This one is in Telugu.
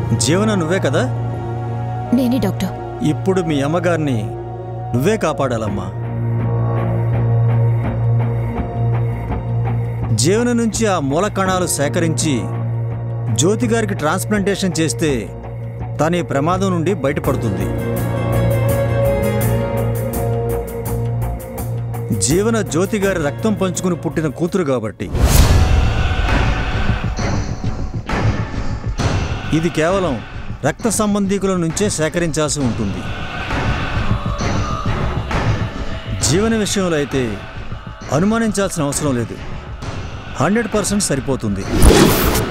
జీవన నువ్వే కదా నేనే డాక్టర్ ఇప్పుడు మీ అమ్మగారిని నువ్వే కాపాడాలమ్మా జీవన నుంచి ఆ మూల కణాలు సేకరించి జ్యోతి గారికి ట్రాన్స్ప్లాంటేషన్ చేస్తే తన ఈ ప్రమాదం నుండి బయటపడుతుంది జీవన జ్యోతి గారి రక్తం పంచుకుని పుట్టిన కూతురు కాబట్టి ఇది కేవలం రక్త సంబంధీకుల నుంచే సేకరించాల్సి ఉంటుంది జీవన విషయంలో అయితే అనుమానించాల్సిన అవసరం లేదు హండ్రెడ్ పర్సెంట్ సరిపోతుంది